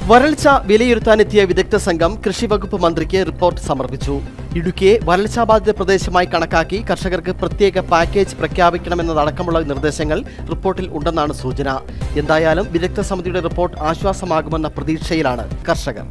വരൾച്ച വിലയിരുത്താനെത്തിയ വിദഗ്ധ സംഘം കൃഷി വകുപ്പ് മന്ത്രിക്ക് റിപ്പോർട്ട് സമർപ്പിച്ചു ഇടുക്കിയെ വരൾച്ചാ ബാധിത പ്രദേശമായി കണക്കാക്കി കർഷകർക്ക് പ്രത്യേക പാക്കേജ് പ്രഖ്യാപിക്കണമെന്നതടക്കമുള്ള നിർദ്ദേശങ്ങൾ റിപ്പോർട്ടിൽ ഉണ്ടെന്നാണ് സൂചന എന്തായാലും വിദഗ്ധ സമിതിയുടെ റിപ്പോർട്ട് ആശ്വാസമാകുമെന്ന പ്രതീക്ഷയിലാണ് കർഷകർ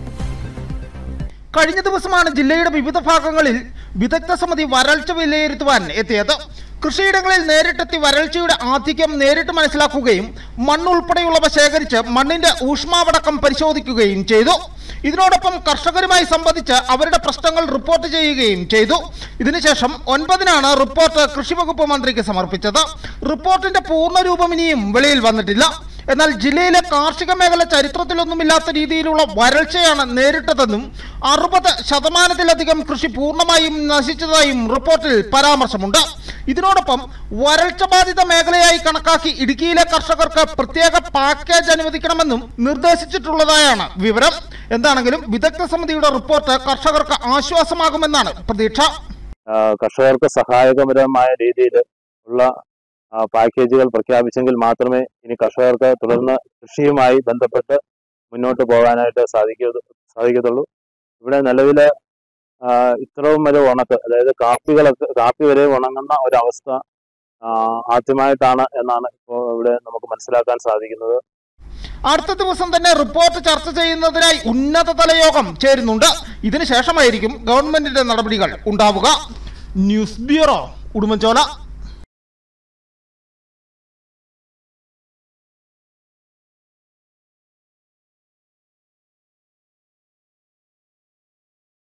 കഴിഞ്ഞ ദിവസമാണ് ജില്ലയുടെ വിവിധ ഭാഗങ്ങളിൽ വിദഗ്ധ സമിതി വരൾച്ച വിലയിരുത്തുവാൻ എത്തിയത് കൃഷിയിടങ്ങളിൽ നേരിട്ടെത്തി വരൾച്ചയുടെ ആധിക്യം നേരിട്ട് മനസ്സിലാക്കുകയും മണ്ണുൾപ്പെടെയുള്ളവ ശേഖരിച്ച് മണ്ണിന്റെ ഊഷ്മാവടക്കം പരിശോധിക്കുകയും ചെയ്തു ഇതിനോടൊപ്പം കർഷകരുമായി സംബന്ധിച്ച് അവരുടെ പ്രശ്നങ്ങൾ റിപ്പോർട്ട് ചെയ്യുകയും ചെയ്തു ഇതിനുശേഷം ഒൻപതിനാണ് റിപ്പോർട്ട് കൃഷി വകുപ്പ് മന്ത്രിക്ക് സമർപ്പിച്ചത് റിപ്പോർട്ടിന്റെ പൂർണ്ണരൂപം ഇനിയും വെളിയിൽ വന്നിട്ടില്ല എന്നാൽ ജില്ലയിലെ കാർഷിക മേഖല ചരിത്രത്തിലൊന്നുമില്ലാത്ത രീതിയിലുള്ള വരൾച്ചയാണ് നേരിട്ടതെന്നും അറുപത് ശതമാനത്തിലധികം കൃഷി പൂർണ്ണമായും നശിച്ചതായും റിപ്പോർട്ടിൽ പരാമർശമുണ്ട് ഇതിനോടൊപ്പം വരൾച്ച ബാധിത മേഖലയായി കണക്കാക്കി ഇടുക്കിയിലെ കർഷകർക്ക് പ്രത്യേക പാക്കേജ് അനുവദിക്കണമെന്നും നിർദ്ദേശിച്ചിട്ടുള്ളതായാണ് വിവരം എന്താണെങ്കിലും വിദഗ്ധ സമിതിയുടെ റിപ്പോർട്ട് കർഷകർക്ക് ആശ്വാസമാകുമെന്നാണ് പ്രതീക്ഷ ആ, കർഷകർക്ക് സഹായകപരമായ രീതിയിൽ ഉള്ള ആ, പാക്കേജുകൾ പ്രഖ്യാപിച്ചെങ്കിൽ മാത്രമേ ഇനി കർഷകർക്ക് തുടർന്ന് കൃഷിയുമായി ബന്ധപ്പെട്ട് മുന്നോട്ട് പോകാനായിട്ട് സാധിക്കൂ സാധിക്കത്തുള്ളൂ ഇവിടെ നിലവിൽ ഇത്രയും വരെ ഉണക്ക് അതായത് കാപ്പികളൊക്കെ കാപ്പി വരെ ഉണങ്ങുന്ന ഒരവസ്ഥ ആ, ആദ്യമായിട്ടാണ് എന്നാണ് ഇപ്പോൾ ഇവിടെ നമുക്ക് മനസ്സിലാക്കാൻ സാധിക്കുന്നത് അടുത്ത ദിവസം തന്നെ റിപ്പോർട്ട് ചർച്ച ചെയ്യുന്നതിനായി ഉന്നതതല യോഗം ചേരുന്നുണ്ട് ഇതിനുശേഷമായിരിക്കും ഗവൺമെന്റിന്റെ നടപടികൾ ഉണ്ടാവുക ന്യൂസ് ബ്യൂറോ ഉടുമ്പൻചോല